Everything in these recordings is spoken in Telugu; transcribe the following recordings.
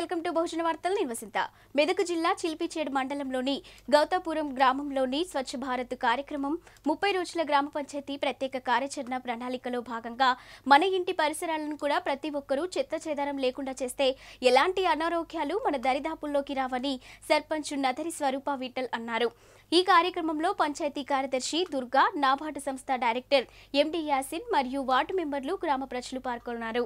వెల్కమ్ టు బహుజన వార్తలు నిర్వసింత మెదక్ జిల్లా చిల్పిచేడు మండలంలోని గౌతాపురం గ్రామంలోని స్వచ్ఛ భారత్ కార్యక్రమం ముప్పై రోజుల గ్రామ పంచాయతీ ప్రత్యేక కార్యాచరణ ప్రణాళికలో భాగంగా మన ఇంటి పరిసరాలను కూడా ప్రతి ఒక్కరూ చెత్త చెదారం లేకుండా చేస్తే ఎలాంటి అనారోగ్యాలు మన దరిదాపుల్లోకి రావని సర్పంచ్ నదరి స్వరూప విఠల్ అన్నారు ఈ కార్యక్రమంలో పంచాయతీ కార్యదర్శి దుర్గా నాబార్డు సంస్థ డైరెక్టర్ ఎండి యాసిన్ మరియు వార్డు మెంబర్లు గ్రామ ప్రజలు పాల్గొన్నారు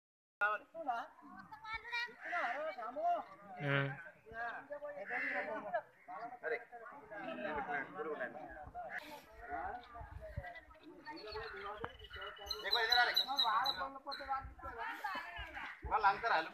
వాళ్ళ అంతరాలు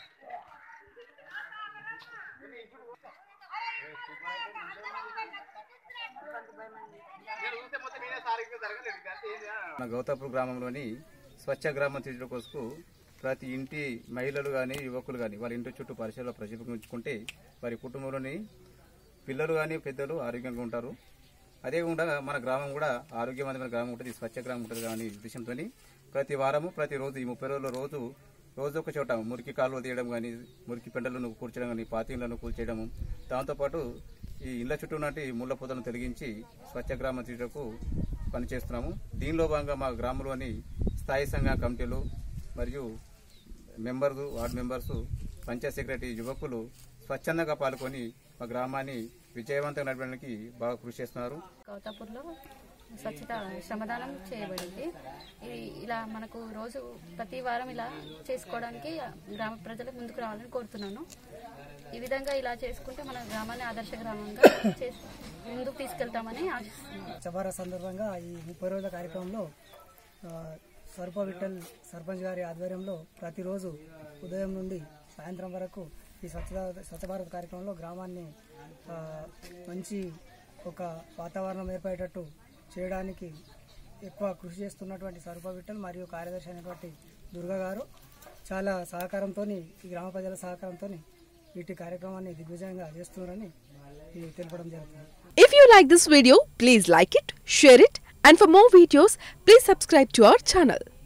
నేను చూస్తే మొత్తం నేనే సారిగ్గా జరగలేదు అంటే ఏంది ఆ? మన గౌతాపూర్ గ్రామంలోని స్వచ్ఛ గ్రామం తీర్చడం కొరకు ప్రతి ఇంటి మహిళలు కానీ యువకులు కానీ వాళ్ళ ఇంటి చుట్టూ పరిసరాలు ప్రతిబింబించుకుంటే వారి కుటుంబంలోని పిల్లలు కానీ పెద్దలు ఆరోగ్యంగా ఉంటారు అదేవిధంగా మన గ్రామం కూడా ఆరోగ్యవంతమైన గ్రామం ఉంటుంది స్వచ్ఛ గ్రామం ఉంటుంది కానీ ఉద్దేశంతో ప్రతి వారము ప్రతి రోజు ఈ ముప్పై రోజుల రోజు రోజు ఒక చోట మురికి కాలువ తీయడం కానీ మురికి పెండలను కూర్చడం కానీ పాతీలను కూల్చేయడము దాంతోపాటు ఈ ఇళ్ల చుట్టూ ఉన్నటి ముళ్ళ పొదలను తొలగించి స్వచ్ఛ గ్రామం తీయటకు పనిచేస్తున్నాము దీనిలో భాగంగా మా గ్రామంలోని స్థాయి సంఘ కమిటీలు మరియు మెంబర్లు వార్డు మెంబర్స్ పంచాయత్ సెక్రటరీ యువకులు స్వచ్ఛందంగా పాల్గొని మా గ్రామాన్ని విజయవంతంగా నడపడానికి బాగా కృషి చేస్తున్నారు కౌతాపూర్లో స్వచ్ఛత శ్రమదానం చేయబడింది ఇది ఇలా మనకు రోజు ప్రతి వారం ఇలా చేసుకోవడానికి గ్రామ ప్రజలు ముందుకు రావాలని కోరుతున్నాను ఈ విధంగా ఇలా చేసుకుంటే మన గ్రామాన్ని ఆదర్శ గ్రామంగా చేసి ముందుకు తీసుకెళ్తామని ఆశిస్తున్నాను చబారా సందర్భంగా ఈ ముప్పై రోజుల కార్యక్రమంలో ఆ, స్వరూప విఠల్ సర్పంచ్ గారి ఆధ్వర్యంలో ప్రతిరోజు ఉదయం నుండి సాయంత్రం వరకు ఈ స్వచ్ఛ స్వచ్ఛ భారత్ కార్యక్రమంలో గ్రామాన్ని ఆ, మంచి ఒక వాతావరణం ఏర్పడేటట్టు చేయడానికి ఎక్కువ కృషి చేస్తున్నటువంటి స్వరూప విఠల్ మరియు కార్యదర్శి అయినటువంటి దుర్గా గారు చాలా సహకారంతో ఈ గ్రామ ప్రజల సహకారంతో వీటి కార్యక్రమాన్ని దిగ్విజయంగా చేస్తున్నారని ఇది తెలపడం జరుగుతుంది If you like this video, please like it, share it, and for more videos, please subscribe to our channel.